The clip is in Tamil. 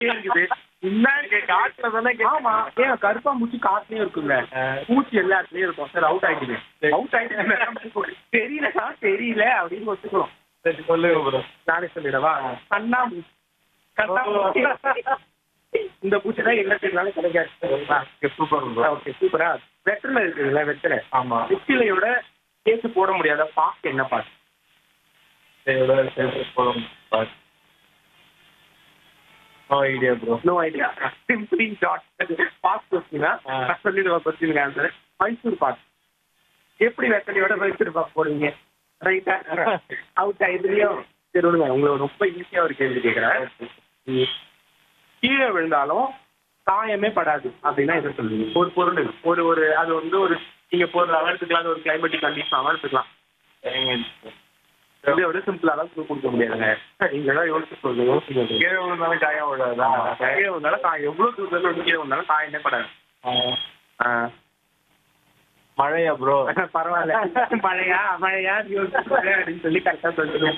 இருக்குது முன்னாடி காட்டுல தானே ஆமா ஏன் கருப்பா மூச்சு காத்துலயும் இருக்குங்க பூச்சி எல்லா இடத்துலயும் இருக்கும் சார் அவுட் ஆயிடுது அவுட் ஆயிட்டு தெரியலடா தெரியல அப்படின்னு ஒத்துக்கிறோம் சரி சொல்லுங்க ப்ரோ நானே சொல்லிடவா கண்ணாமூச்சி கண்ணாமூச்சி இந்த பூச்சி தான் எங்க இருந்தாலும் கிடைக்காது சூப்பர் ப்ரோ ஓகே சூப்பரா வெற்றில இருக்குதுல்ல வெற்றில ஆமா வெற்றிலையோட கேஸ் போட முடியாத பாக்கு என்ன பாக்கு no idea bro no idea simply dot pass கொஸ்டினா ஆ. நான் சொல்லிடுவேன் கொஸ்டினுக்கு ஆன்சர் மைசூர் பாக் எப்படி வெத்தலையோட மைசூர் பாக் போடுவீங்க ரைட்டா அவுட் இதுலயும் சரி விடுங்க உங்களுக்கு ரொம்ப ஈஸியா ஒரு கேள்வி கேட்குறேன் கீழே விழுந்தாலும் காயமே படாது அப்படின்னா எதை சொல்லுவீங்க ஒரு பொருள் ஒரு ஒரு அது வந்து ஒரு நீங்க பொருள் எடுத்துக்கலாம் அது ஒரு கிளைமேட்டிக் கண்டிஷன் எடுத்துக்கலாம் இதை விட சிம்பிளாலாம் கொடுக்க முடியாதுங்க நீங்க தான் யோசிச்சு சொல்லுங்க யோசிச்சு கீழே விழுந்தாலும் காயம் விடாதா கீழே வந்தாலும் காய் எவ்வளவு தூரத்துல இருந்து கீழே வந்தாலும் காயமே படாது ஆ. மழையா ப்ரோ பரவாயில்ல மழையா மழையா யோசிச்சு சொல்லு அப்படின்னு சொல்லி கரெக்டா சொல்லிடுவோம்